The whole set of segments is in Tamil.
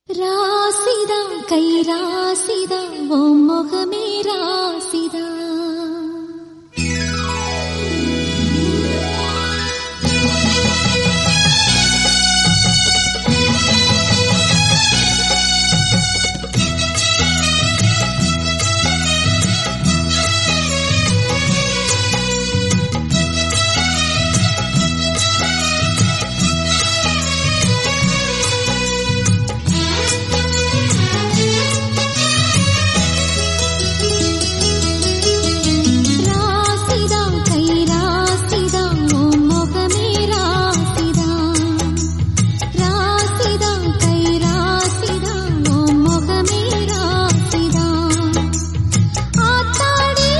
ராசிதா கை ராசிதா ஓம் முகமே ராசிதா ராசிதா கை ராசிதா ஓம் முகமே ராசிதா ராசிதா கை ராசிதா ஓம் முகமே ராசிதா ஆத்தாடி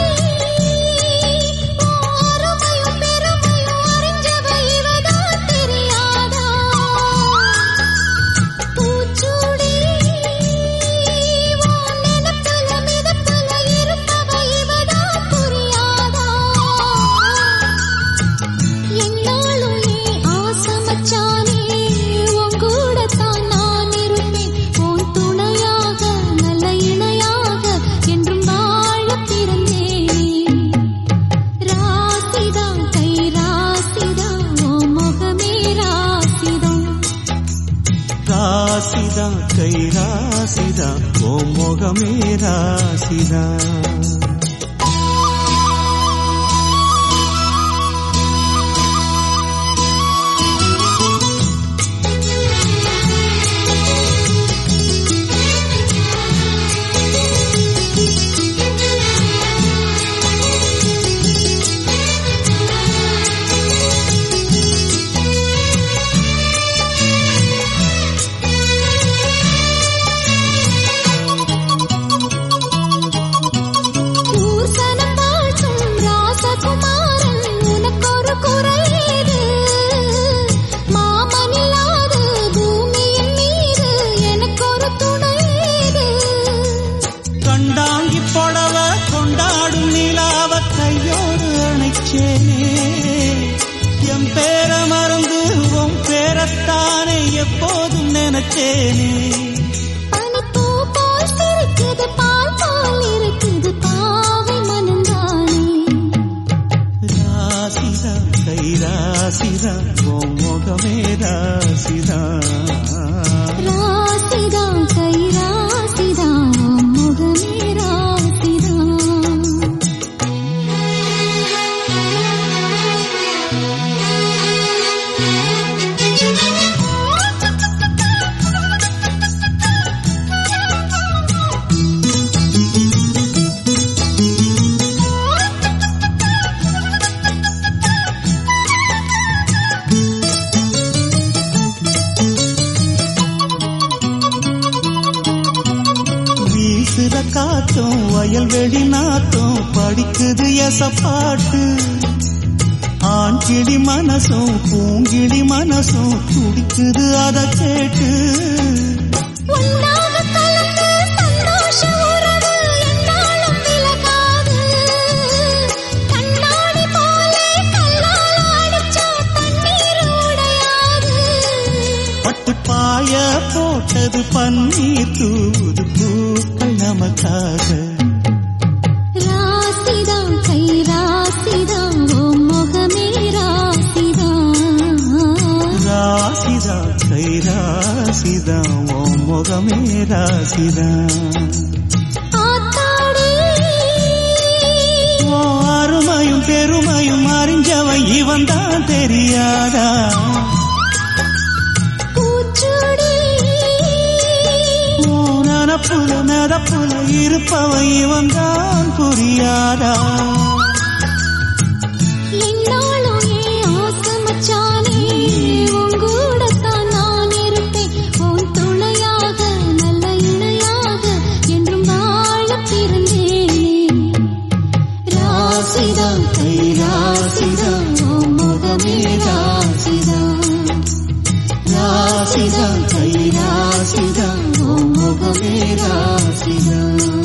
ஓரமையும் பெருமையும் அறிஞ்சவ இவதா தெரியாதா பூச்சூடி உன் நினைப்புல மிதப்புல இருப்பவ இவதா புரியாதா என்னாலும் ஏன் ஆசமச்சானே உன் கூடத்தான் நான் இருப்பேன் உன் துணையாக நல்ல இணையாக என்றும் வாழ பிறந்தேன் ராசிதா கை ராசிதா உன் முகமே ராசிதா ராசிதா கை ராசிதா ஓ முகமே ராசிதா பூசணம் வாழ்த்தும் ராசகுமாரன் உனக்கொரு குறையீடு மாமனில்லாத பூமியின் மீது எனக்கொரு துணையீடு கண்டாங்கி புடவ கொண்டாடும் நிலாவ கையோடு அணைச்சேனே என் பேர மறந்து உன் பேரத்தானே எப்போதும் நினைச்சேனே பனிப்பூ போல் சிரிக்குது பால் போல் இருக்குது பாவை மனந்தானே ராசிதா கை ராசிதா ஓ முகமே ராசிதா ராசிதா கை ராசிதா முகமே ராசிதா வீசுற காத்தும் வயல்வெளி நாத்தும் படிக்குது எசப்பாட்டு ஆண் கிளி மனசும் பூங்கிளி மனசும் துடிக்குது அத கேட்டு உன்னாக கலந்த சந்தோஷ உறவு என்னாலும் விலகாது கண்ணாடி போலே கல்லால் அடிச்சா தண்ணீர் உடையாது பட்டு பாய போட்டது பன்னீர் தூது பூக்கள் நமக்காக ராசிதா கை ராசிதா ஓ முகமே ராசிதா ராசிதா கை ராசிதா ஓ முகமே ராசிதா ஆத்தாடி ஓ அருமையும் பெருமையும் அறிஞ்சவன் இவன் தான் தெரியாதா பூச்சூடி ஓ நனப்புல நதப்புல இருப்பவன் இவன் தான் புரியாதா என்னாலும் ஏன் ஆசை மச்சானே உன் கூடத்தான் நான் இருப்பேன் உன் துணையாக நல்ல இணையாக என்றும் வாழ பிறந்தேன் ராசிதா கை ராசிதா உன் முகமே ராசிதா ராசிதா கை ராசிதா ஓ முகமே ராசிதா